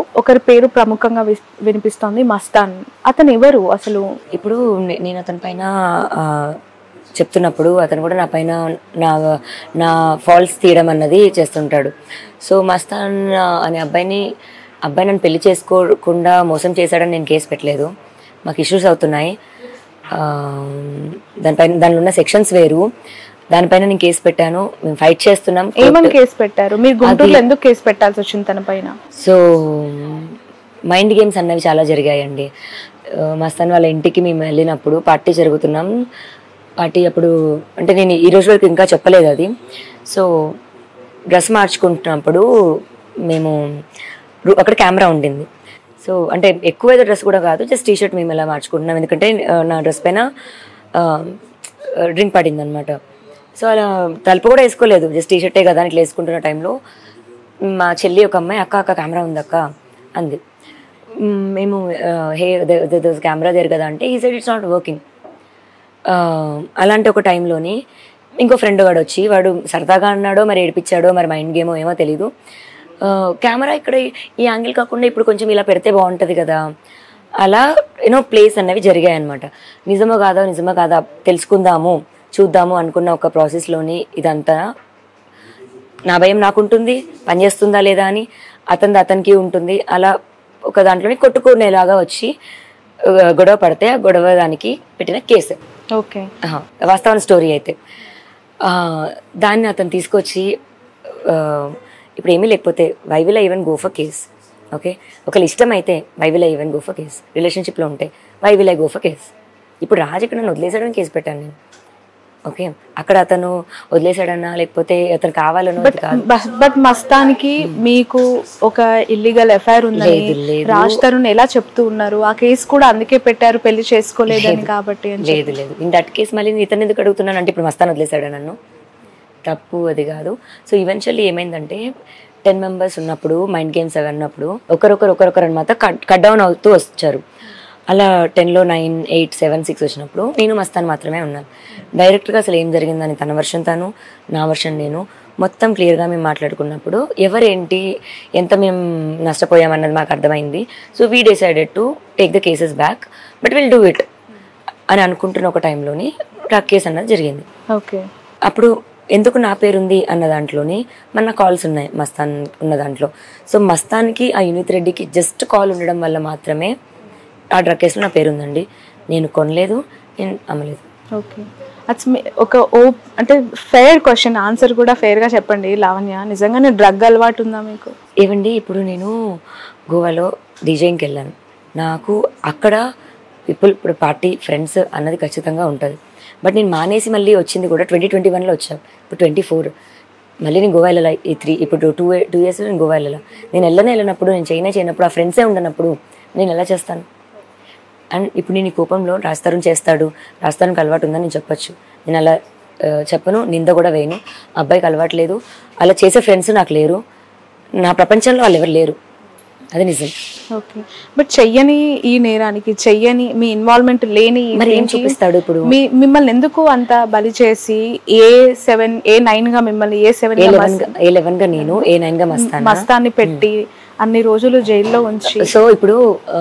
ఒకరి పేరు ప్రముఖంగా విస్- వినిపిస్తోంది మస్తాన్ అతను ఎవరు అసలు ఇప్పుడు నే- నేను అతని పైన ఆ, చెప్తున్నప్పుడు అతను కూడా నా పైన నా నా ఫాల్స్ తీయడం అన్నది చేస్తుంటాడు సో మస్తాన్ ఆ, అనే అబ్బాయిని అబ్బాయి నన్ను పెళ్లి చేసుకోకుండా మోసం చేశాడని నేను కేసు పెట్టలేదు మాకు ఇష్యూస్ అవుతున్నాయి ఆ, దానిపైన దానిలో ఉన్న సెక్షన్స్ వేరు దానిపైన నేను కేసు పెట్టాను మేము ఫైట్ చేస్తున్నాం ఏమని కేసు పెట్టారు మీరు గుంటూరులో ఎందుకు కేసు పెట్టాల్సి వచ్చింది తన పైన సో మైండ్ గేమ్స్ అన్నవి చాలా జరిగాయండి ఆ, మస్తాన్ వాళ్ళ ఇంటికి మేము వెళ్ళినప్పుడు పార్టీ జరుగుతున్నాం పార్టీ అప్పుడు అంటే నేను ఈ రోజు వరకు ఇంకా చెప్పలేదు అది సో డ్రెస్ మార్చుకుంటున్నప్పుడు మేము రు- అక్కడ కెమెరా ఉండింది సో అంటే ఎక్కువ ఏదో డ్రెస్ కూడా కాదు జస్ట్ టీ షర్ట్ మేము ఎలా మార్చుకుంటున్నాం ఎందుకంటే ఆ, నా డ్రెస్ పైన డ్రింక్ పడింది అనమాట సో అలా తలుపు కూడా వేసుకోలేదు జస్ట్ టీ షర్టే కదా అని ఇట్లా వేసుకుంటున్న టైంలో మా చెల్లి ఒక అమ్మాయి అక్క అక్క కెమెరా ఉంది అక్క అంది మ్, మేము హే కెమెరా దేర్ కదా అంటే ఈ సైడ్ ఇట్స్ నాట్ వర్కింగ్ అలాంటి ఒక టైంలోని ఇంకో ఫ్రెండ్ వాడు వచ్చి వాడు సరదాగా అన్నాడో మరి ఏడిపించాడో మరి మైండ్ గేమో ఏమో తెలీదు కెమెరా ఇక్కడ ఈ యాంగిల్ కాకుండా ఇప్పుడు కొంచెం ఇలా పెడితే బాగుంటుంది కదా అలా యూనో ప్లేస్ అన్నవి జరిగాయి అనమాట నిజమో కాదా నిజమో కాదా తెలుసుకుందాము చూద్దాము అనుకున్న ఒక ప్రాసెస్లోని ఇదంతా నా భయం నాకుంటుంది పనిచేస్తుందా లేదా అని అతనిది అతనికి ఉంటుంది అలా ఒక దాంట్లోని కొట్టుకునేలాగా వచ్చి ఆ, గొడవ పడితే ఆ గొడవ దానికి పెట్టిన కేసు ఓకే ఆహా, వాస్తవ స్టోరీ అయితే ఆ, దాన్ని అతను తీసుకొచ్చి ఆ, ఇప్పుడు ఏమీ లేకపోతే why will I even go for case okay ఒకళ్ళు ఇష్టం అయితే why will I even go for case రిలేషన్షిప్లో ఉంటే why will I go for case ఇప్పుడు రాజు ఇక్కడ నన్ను వదిలేసాడని కేసు పెట్టాను నేను ఓకే అక్కడ అతను వదిలేసాడన్నా లేకపోతే అతను కావాలనో అది కాదు బట్ మస్తానికి మీకు ఒక ఇల్లీగల్ ఎఫ్ఐఆర్ ఉందని లేదు, లేదు. రాజ్ తరుణ్ ఎలా చెప్తూ ఉన్నారు ఆ కేసు కూడా అందుకే పెట్టారు పెళ్లి చేసుకోలేదని కాబట్టి అని చెప్పి. లేదు లేదు ఇన్ దట్ కేస్ మళ్ళీ నేను ఇతను ఎందుకు అడుగుతున్నాను అంటే ఇప్పుడు మస్తాన్ వదిలేశాడు నన్ను తప్పు అది కాదు సో ఈవెన్చువల్లీ ఏమైందంటే టెన్ మెంబర్స్ ఉన్నప్పుడు మైండ్ గేమ్స్ అవి అన్నప్పుడు ఒకరొకరు ఒకరొకరు అనమాట కట్ కట్ డౌన్ అవుతూ వచ్చారు అలా టెన్లో నైన్ ఎయిట్ సెవెన్ సిక్స్ వచ్చినప్పుడు నేను మస్తాన్ మాత్రమే ఉన్నాను డైరెక్ట్గా అసలు ఏం జరిగిందని తన వర్షన్ తను నా వర్షన్ నేను మొత్తం క్లియర్గా మేము మాట్లాడుకున్నప్పుడు ఎవరేంటి ఎంత మేము నష్టపోయామన్నది మాకు అర్థమైంది so we decided to take the cases back but will do it అని అనుకుంటున్న ఒక టైంలోని ట్రక్ కేసు అన్నది జరిగింది ఓకే అప్పుడు ఎందుకు నా పేరు ఉంది అన్న దాంట్లోని మన కాల్స్ ఉన్నాయి మస్తాన్ ఉన్న దాంట్లో సో మస్తాన్కి ఆ యూనిత్ రెడ్డికి జస్ట్ కాల్ ఉండడం వల్ల మాత్రమే ఆ డ్రగ్ కేసులో నా పేరు ఉందండి నేను కొనలేదు నేను అమ్మలేదు ఓకే అట్స్ ఒక ఓ అంటే ఫెయిర్ క్వశ్చన్ ఆన్సర్ కూడా fair గా చెప్పండి లావణ్య నిజంగానే డ్రగ్ అలవాటు ఉందా మీకు ఏవండి ఇప్పుడు నేను గోవాలో డీజేయింగ్కి వెళ్ళాను నాకు అక్కడ పీపుల్ ఇప్పుడు పార్టీ ఫ్రెండ్స్ అన్నది ఖచ్చితంగా ఉంటుంది బట్ నేను మానేసి మళ్ళీ వచ్చింది కూడా ట్వంటీ ట్వంటీ వన్లో వచ్చాను ఇప్పుడు ట్వంటీ ఫోర్ మళ్ళీ నేను గోవా వెళ్ళాలి ఈ త్రీ ఇప్పుడు టూ టూ ఇయర్స్ నేను గోవా వెళ్ళాలి నేను వెళ్ళనే వెళ్ళినప్పుడు నేను చైనా చేయనప్పుడు ఆ ఫ్రెండ్సే ఉండనప్పుడు నేను ఎలా చేస్తాను అండ్ ఇప్పుడు నేను ఈ కోపంలో రాస్తారుని చేస్తాడు రాస్తారునికి అలవాటు ఉందని నేను చెప్పొచ్చు నేను అలా ఆ, చెప్పను నింద కూడా వేయను అబ్బాయికి అలవాటు లేదు అలా చేసే ఫ్రెండ్స్ నాకు లేరు నా ప్రపంచంలో వాళ్ళు ఎవరు లేరు అది నిజం ఓకే బట్ చెయ్యని ఈ నేరానికి చెయ్యని మీ ఇన్వాల్వ్మెంట్ లేని ఈ మరి ఏం దీనికి చూపిస్తాడు ఇప్పుడు మీ మిమ్మల్ని ఎందుకు అంత బలి చేసి ఏ సెవెన్ ఏ నైన్ గా మిమ్మల్ని ఏ సెవెన్ ఏ లెవెన్ గా ఏ లెవెన్ గా నేను ఏ నైన్ గా మస్తాను మస్తాన్ని పెట్టి అన్ని రోజులు జైల్లో ఉంచి సో ఇప్పుడు ఆ,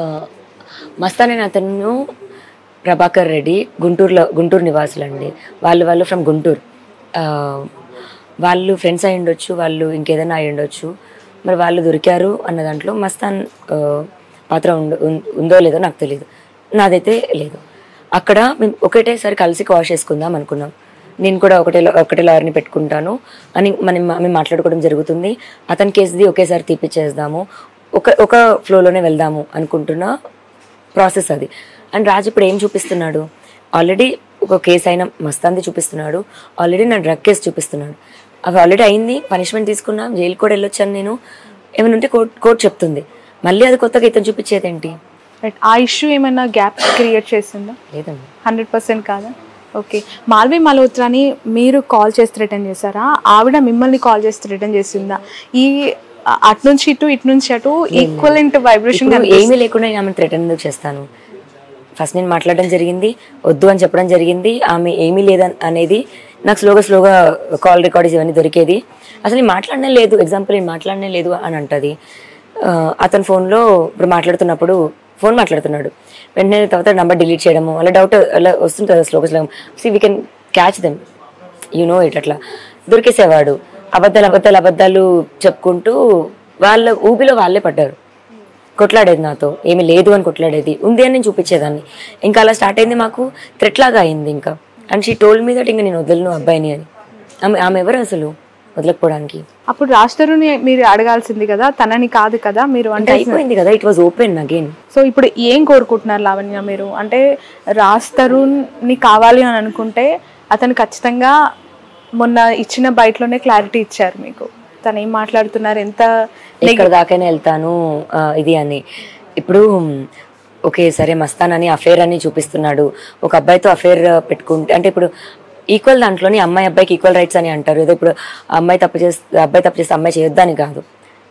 మస్తాన్ అనే అతను ప్రభాకర్ రెడ్డి గుంటూరులో గుంటూరు నివాసులు అండి వాళ్ళు వాళ్ళు ఫ్రమ్ గుంటూరు ఆ, వాళ్ళు ఫ్రెండ్స్ అయి ఉండొచ్చు వాళ్ళు ఇంకేదైనా అయి ఉండొచ్చు మరి వాళ్ళు దొరికారు అన్న దాంట్లో మస్తాన్ ఆ, పాత్ర ఉండ ఉం- ఉందో లేదో నాకు తెలియదు నాదైతే లేదు అక్కడ మేము ఒకటేసారి కలిసి వాష్ చేసుకుందాం అనుకున్నాం నేను కూడా ఒకటే లా- ఒకటే లాయర్ని పెట్టుకుంటాను అని మనం మేము మాట్లాడుకోవడం జరుగుతుంది అతని కేసుది ఒకేసారి తీపిచ్చేద్దాము ఒక ఒక ఫ్లోలోనే వెళ్దాము అనుకుంటున్న ప్రాసెస్ అది అండ్ రాజు ఇప్పుడు ఏం చూపిస్తున్నాడు ఆల్రెడీ ఒక కేసు అయిన మస్తాంది చూపిస్తున్నాడు ఆల్రెడీ నా డ్రగ్ కేసు చూపిస్తున్నాడు అవి ఆల్రెడీ అయింది పనిష్మెంట్ తీసుకున్నా జైలు కూడా వెళ్ళొచ్చాను నేను ఏమైనా ఉంటే కోర్ట్ కోర్ట్ చెప్తుంది మళ్ళీ అది కొత్తగా ఇతను చూపించేది ఏంటి Right. ఆ ఇష్యూ ఏమైనా గ్యాప్ క్రియేట్ చేసిందా లేదండి హండ్రెడ్ పర్సెంట్ కాదా ఓకే మాల్వి మల్హోత్రాని మీరు కాల్ చేసి రిటర్న్ చేశారా ఆవిడ మిమ్మల్ని కాల్ చేసి రిటర్న్ చేసిందా ఈ అ- అటు నుంచి ఇటు ఇటు నుంచి అటు ఈక్వలెంట్ వైబ్రేషన్ ఇప్పుడు ఏమీ లేకుండా నేను ఆమెను థ్రెటన్ ఎందుకు చేస్తాను ఫస్ట్ నేను మాట్లాడడం జరిగింది వద్దు అని చెప్పడం జరిగింది ఆమె ఏమీ లేదని అనేది నాకు స్లోగా స్లోగా కాల్ రికార్డ్స్ ఇవన్నీ దొరికేది అసలు నేను మాట్లాడనే లేదు ఎగ్జాంపుల్ నేను మాట్లాడనే లేదు అని అంటది ఆ, అతని ఫోన్లో ఇప్పుడు మాట్లాడుతున్నప్పుడు ఫోన్ మాట్లాడుతున్నాడు వెంటనే తర్వాత నంబర్ డిలీట్ చేయడము అలా డౌట్ అలా వస్తుంటుంది కదా స్లోగా slow see we can catch them you know it అట్లా దొరికేసేవాడు అబద్ధాలు అబద్ధాలు అబద్ధాలు చెప్పుకుంటూ వాళ్ళ ఊబిలో వాళ్ళే పడ్డారు కొట్లాడేది నాతో ఏమీ లేదు అని కొట్లాడేది ఉంది అని నేను చూపించేదాన్ని ఇంకా అలా స్టార్ట్ అయింది మాకు థ్రెట్ లాగా అయింది ఇంకా and she told me that ఇంకా నేను వదలను అబ్బాయిని అని ఆమె ఆమె ఎవరు అసలు వదలకపోవడానికి అప్పుడు రాజ్తరుణ్ మీరు అడగాల్సింది కదా తనని కాదు కదా మీరు అంటే అయిపోయింది కదా it was open again so ఇప్పుడు ఏం కోరుకుంటున్నారు లావణ్య మీరు అంటే రాజ్ తరుణ్ని కావాలి అని అనుకుంటే అతను ఖచ్చితంగా మొన్న ఇచ్చిన బయటలోనే క్లారిటీ ఇచ్చారు మీకు తను ఏం మాట్లాడుతున్నారు ఎంత ఎక్కడ దాకైనా వెళ్తాను ఆ, ఇది అని ఇప్పుడు ఓకే సరే మస్తానని అఫేర్ అని చూపిస్తున్నాడు ఒక అబ్బాయితో అఫేర్ పెట్టుకుంటే అంటే ఇప్పుడు ఈక్వల్ దాంట్లోని అమ్మాయి అబ్బాయికి ఈక్వల్ రైట్స్ అని అంటారు ఏదో ఇప్పుడు ఆ అమ్మాయి తప్పు చేస్తే అబ్బాయి తప్పు చేస్తే అమ్మాయి చేయొద్దని కాదు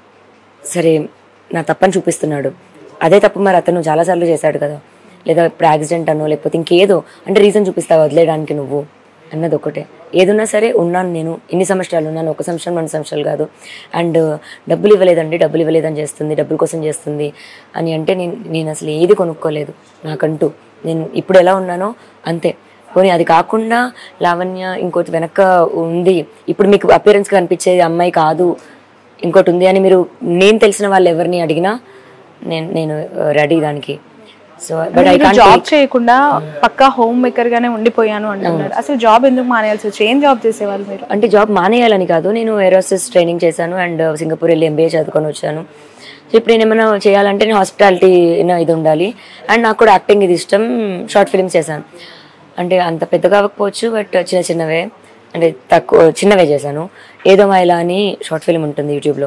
సరే నా తప్పని చూపిస్తున్నాడు అదే తప్పు మరి అతను చాలాసార్లు చేశాడు కదా లేదా ఇప్పుడు యాక్సిడెంట్ అనో లేకపోతే ఇంకేదో అంటే రీజన్ చూపిస్తావు వదిలేయడానికి నువ్వు అన్నది ఒకటే ఏదున్నా సరే ఉన్నాను నేను ఇన్ని సంవత్సరాలు ఉన్నాను ఒక సంవత్సరం రెండు సంవత్సరాలు కాదు అండ్ డబ్బులు ఇవ్వలేదండి డబ్బులు ఇవ్వలేదని చేస్తుంది డబ్బుల కోసం చేస్తుంది అని అంటే నేను నేను అసలు ఏది కొనుక్కోలేదు నాకంటూ నేను ఇప్పుడు ఎలా ఉన్నానో అంతే పోనీ అది కాకుండా లావణ్య ఇంకోటి వెనక ఉంది ఇప్పుడు మీకు అపియరెన్స్ కనిపించేది అమ్మాయి కాదు ఇంకోటి ఉంది అని మీరు నేను తెలిసిన వాళ్ళు ఎవరిని అడిగినా నేను నేను రెడీ దానికి so but I can't job చేయకుండా పక్కా హోమ్ మేకర్ గానే ఉండిపోయాను అంటున్నారు అసలు జాబ్ ఎందుకు మానేయాల్సి వచ్చి ఏం జాబ్ చేసేవాళ్ళు మీరు అంటే జాబ్ మానేయాలని కాదు నేను ఏరోసిస్ ట్రైనింగ్ చేశాను అండ్ సింగపూర్ వెళ్ళి ఎంబీఏ చదువుకొని వచ్చాను సో ఇప్పుడు నేను ఏమైనా చేయాలంటే నేను హాస్పిటాలిటీ ఇది ఉండాలి అండ్ నాకు కూడా యాక్టింగ్ ఇది ఇష్టం షార్ట్ ఫిల్మ్స్ చేశాను అంటే అంత పెద్దగా అవ్వకపోవచ్చు బట్ చిన్న చిన్నవే అంటే తక్కువ చిన్నవే చేశాను ఏదో మైలా అని షార్ట్ ఫిల్మ్ ఉంటుంది యూట్యూబ్లో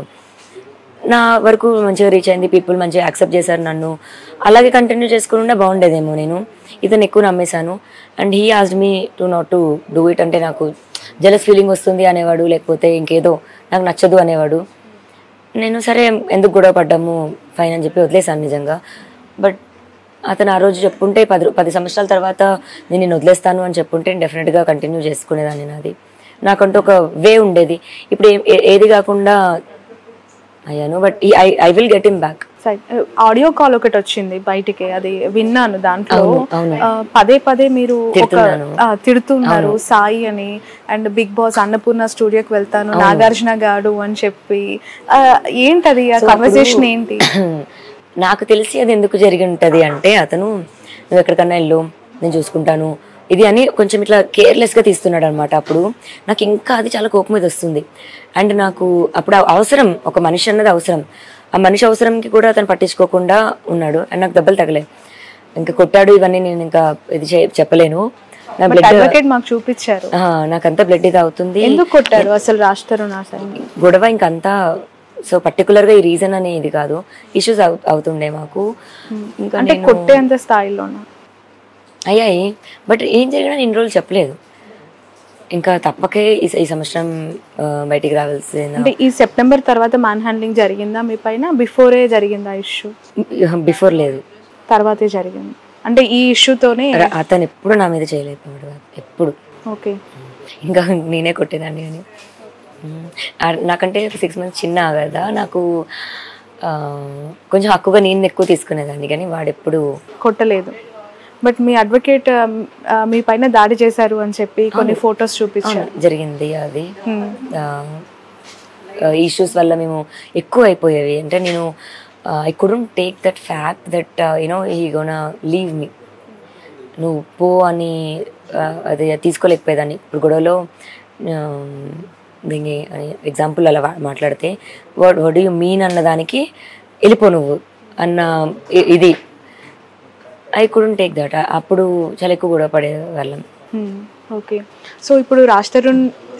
నా వరకు మంచిగా రీచ్ అయింది పీపుల్ మంచిగా యాక్సెప్ట్ చేశారు నన్ను అలాగే కంటిన్యూ చేసుకుని బాగుండేదేమో నేను ఇతను ఎక్కువ నమ్మేశాను and he asked me to not to do it అంటే నాకు జలస్ ఫీలింగ్ వస్తుంది అనేవాడు లేకపోతే ఇంకేదో నాకు నచ్చదు అనేవాడు నేను సరే ఎందుకు గొడవ పడ్డాము ఫైన్ అని చెప్పి వదిలేశాను నిజంగా బట్ అతను ఆ రోజు చెప్పుంటే పది పది సంవత్సరాల తర్వాత నేను నేను వదిలేస్తాను అని చెప్పుంటే డెఫినెట్గా కంటిన్యూ చేసుకునేదాన్ని నాది నాకంటూ ఒక వే ఉండేది ఇప్పుడు ఏ- ఏ- ఏది కాకుండా అయ్యాను but I I will get him back audio call ఒకటి వచ్చింది బయటికి అది విన్నాను దాంట్లో అవును, అవును. ఆ, పదే పదే మీరు ఒక తిడుతున్నాను. ఆ, తిడుతున్నారు సాయి అని అండ్ బిగ్ బాస్ అన్నపూర్ణ స్టూడియోకి వెళ్తాను నాగార్జున గాడు అని చెప్పి ఆ, ఏంటది ఆ కన్వర్సేషన్ ఏంటి నాకు తెలిసి అది ఎందుకు జరిగి ఉంటది అంటే అతను నువ్వు ఎక్కడికన్నా వెళ్ళు నేను చూసుకుంటాను ఇది అని కొంచెం ఇట్లా కేర్లెస్గా తీస్తున్నాడు అనమాట అప్పుడు నాకు ఇంకా అది చాలా కోపం మీద వస్తుంది అండ్ నాకు అప్పుడు ఆ అవసరం ఒక మనిషి అన్నది అవసరం ఆ మనిషి అవసరంకి కూడా అతను పట్టించుకోకుండా ఉన్నాడు అండ్ నాకు దెబ్బలు తగలే ఇంకా కొట్టాడు ఇవన్నీ నేను ఇంకా ఇది చే- చెప్పలేను నా బ్లడ్ అడ్వకేట్ మాకు చూపించారు నాకంతా బ్లడ్ ఇది అవుతుంది ఎందుకు కొట్టారు అసలు రాస్తారు నా అసలు గొడవ ఇంకంతా సో పర్టికులర్ గా ఈ రీజన్ అనే ఇది కాదు ఇష్యూస్ అవుతుండే మాకు ఇంకా అంటే నేను కొట్టేంత స్థాయిలోనా అయ్యాయి బట్ ఏం జరిగినా నేను ఇన్ని రోజులు చెప్పలేదు ఇంకా తప్పకే ఈ ఈ సంవత్సరం ఆ, బయటికి రావాల్సిన అంటే ఈ సెప్టెంబర్ తర్వాత మ్యాన్ హ్యాండ్లింగ్ జరిగిందా మీ పైన బిఫోరే జరిగిందా ఇష్యూ బిఫోర్ లేదు తర్వాతే జరిగింది అంటే ఈ ఇష్యూతోనే ర- అతను ఎప్పుడు నా మీద చేయలేదు వాడు. ఎప్పుడు ఓకే ఇంకా నేనే కొట్టేదాన్ని అని మ్మ్. ఆ- నాకంటే సిక్స్ మంత్స్ చిన్న కదా నాకు ఆ, కొంచెం హక్కుగా నేను ఎక్కువ తీసుకునేదాన్ని కానీ వాడెప్పుడు కొట్టలేదు బట్ మీ అడ్వకేట్ మీ పైన దాడి చేశారు అని చెప్పి కొన్ని ఫొటోస్ చూపించారు జరిగింది అది Hmm. ఇష్యూస్ వల్ల మేము ఎక్కువ అయిపోయేవి అంటే నేను I couldn't take that fact that you know ఈ గోన లీవ్ మీ నువ్వు పో అని uh, అది తీసుకోలేకపోయేదాన్ని ఇప్పుడు గొడవలో um, దీన్ని ఎగ్జాంపుల్ అలా వా- మాట్లాడితే వాట్ వడ్ యూ మీన్ అన్నదానికి వెళ్ళిపో నువ్వు అన్న ఇ- ఇది ఐ కుడెంట్ టేక్ దట్ అప్పుడు చాలా ఎక్కువ గొడవ పడే వాళ్ళం ఓకే సో ఇప్పుడు రాజ్ తరుణ్